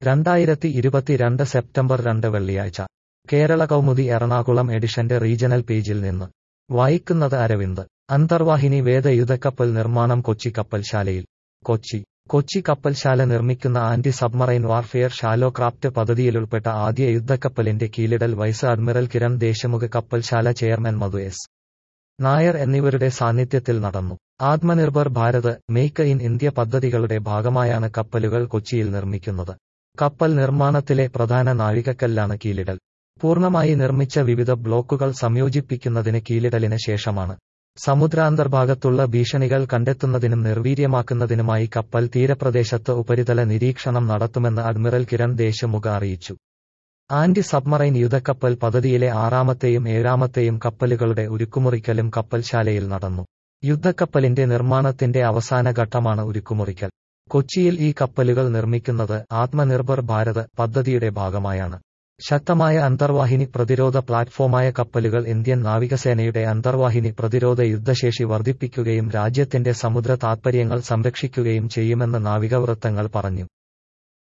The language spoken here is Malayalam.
രണ്ടായിരത്തി ഇരുപത്തിരണ്ട് സെപ്റ്റംബർ രണ്ട് വെള്ളിയാഴ്ച കേരള കൗമുദി എറണാകുളം എഡിഷന്റെ റീജണൽ പേജിൽ നിന്ന് വായിക്കുന്നത് അരവിന്ദ് അന്തർവാഹിനി വേദ യുദ്ധക്കപ്പൽ നിർമ്മാണം കൊച്ചി കപ്പൽശാലയിൽ കൊച്ചി കൊച്ചി കപ്പൽശാല നിർമ്മിക്കുന്ന anti submarine warfare shallow craft പദ്ധതിയിലുൾപ്പെട്ട ആദ്യ യുദ്ധക്കപ്പലിന്റെ കീലിടൽ വൈസ് അഡ്മിറൽ കിരൺ ദേശമുഖ് കപ്പൽശാല ചെയർമാൻ മധു എസ് നായർ എന്നിവരുടെ സാന്നിധ്യത്തിൽ നടന്നു Atmanirbhar Bharat make in India പദ്ധതികളുടെ ഭാഗമായാണ് കപ്പലുകൾ കൊച്ചിയിൽ നിർമ്മിക്കുന്നത് കപ്പൽ നിർമ്മാണത്തിലെ പ്രധാന നാഴികക്കല്ലാണ് കീലിടൽ പൂർണ്ണമായി നിർമ്മിച്ച വിവിധ ബ്ലോക്കുകൾ സംയോജിപ്പിക്കുന്നതിന് കീലിടലിന് ശേഷമാണ് സമുദ്രാന്തർഭാഗത്തുള്ള ഭീഷണികൾ കണ്ടെത്തുന്നതിനും നിർവീര്യമാക്കുന്നതിനുമായി കപ്പൽ തീരപ്രദേശത്ത് ഉപരിതല നിരീക്ഷണം നടത്തുമെന്ന് അഡ്മിറൽ കിരൺ ദേശമുഖ അറിയിച്ചു ആന്റി സബ്മറൈൻ യുദ്ധക്കപ്പൽ പദ്ധതിയിലെ ആറാമത്തെയും ഏഴാമത്തെയും കപ്പലുകളുടെ ഉരുക്കുമുറിക്കലും കപ്പൽശാലയിൽ നടന്നു യുദ്ധക്കപ്പലിന്റെ നിർമ്മാണത്തിന്റെ അവസാന ഘട്ടമാണ് ഉരുക്കുമുറിക്കൽ കൊച്ചിയിൽ ഈ കപ്പലുകൾ നിർമ്മിക്കുന്നത് ആത്മനിർഭർ ഭാരത് പദ്ധതിയുടെ ഭാഗമായാണ് ശക്തമായ അന്തർവാഹിനി പ്രതിരോധ പ്ലാറ്റ്ഫോമായ കപ്പലുകൾ ഇന്ത്യൻ നാവികസേനയുടെ അന്തർവാഹിനി പ്രതിരോധ യുദ്ധശേഷി വർദ്ധിപ്പിക്കുകയും രാജ്യത്തിന്റെ സമുദ്ര താത്പര്യങ്ങൾ സംരക്ഷിക്കുകയും ചെയ്യുമെന്ന് നാവിക വൃത്തങ്ങൾ പറഞ്ഞു